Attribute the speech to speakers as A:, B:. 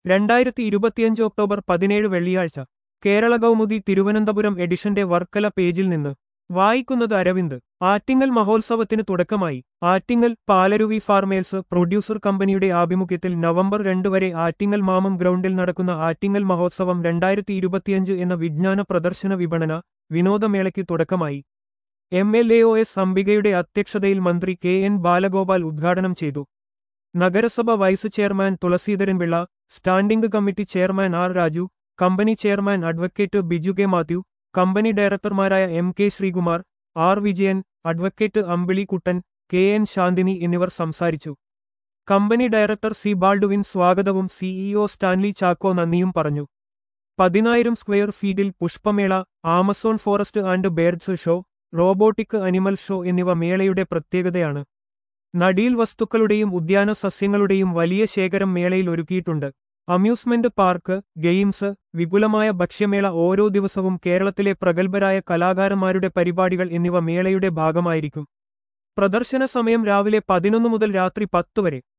A: രണ്ടായിരത്തി ഇരുപത്തിയഞ്ച് ഒക്ടോബർ പതിനേഴ് വെള്ളിയാഴ്ച കേരള കൗമുദി തിരുവനന്തപുരം എഡിഷന്റെ വർക്കല പേജിൽ നിന്ന് വായിക്കുന്നത് അരവിന്ദ് ആറ്റിങ്ങൽ മഹോത്സവത്തിന് തുടക്കമായി ആറ്റിങ്ങൽ പാലരുവി ഫാർമേഴ്സ് പ്രൊഡ്യൂസർ കമ്പനിയുടെ ആഭിമുഖ്യത്തിൽ നവംബർ രണ്ട് വരെ ആറ്റിങ്ങൽ മാമം ഗ്രൗണ്ടിൽ നടക്കുന്ന ആറ്റിങ്ങൽ മഹോത്സവം രണ്ടായിരത്തി ഇരുപത്തിയഞ്ച് എന്ന വിജ്ഞാന പ്രദർശന വിപണന വിനോദമേളയ്ക്ക് തുടക്കമായി M L A O S അംബികയുടെ അധ്യക്ഷതയിൽ മന്ത്രി കെ എൻ ബാലഗോപാൽ ഉദ്ഘാടനം ചെയ്തു നഗരസഭ vice chairman Thulaseedharan Pillai standing committee chairman R Raju company chairman advocate Biju K Mathew company ഡയറക്ടർമാരായ M K Sreekumar R Vijayan advocate Ambili Kuttan K N Shanthini എന്നിവർ സംസാരിച്ചു കമ്പനി ഡയറക്ടർ സി ബാൾഡുവിൻ സ്വാഗതവും സിഇഒ സ്റ്റാൻലി ചാക്കോ നന്ദിയും പറഞ്ഞു പതിനായിരം സ്ക്വയർ ഫീറ്റിൽ പുഷ്പമേള Amazon forest and birds show robotic animal show എന്നിവ മേളയുടെ പ്രത്യേകതയാണ് നടീൽ വസ്തുക്കളുടെയും ഉദ്യാന സസ്യങ്ങളുടെയും വലിയ ശേഖരം മേളയിൽ ഒരുക്കിയിട്ടുണ്ട് അമ്യൂസ്മെന്റ് പാർക്ക് ഗെയിംസ് വിപുലമായ ഭക്ഷ്യമേള ഓരോ ദിവസവും കേരളത്തിലെ പ്രഗത്ഭരായ കലാകാരന്മാരുടെ പരിപാടികൾ എന്നിവ മേളയുടെ ഭാഗമായിരിക്കും പ്രദർശന സമയം രാവിലെ പതിനൊന്ന് മുതൽ രാത്രി പത്ത് വരെ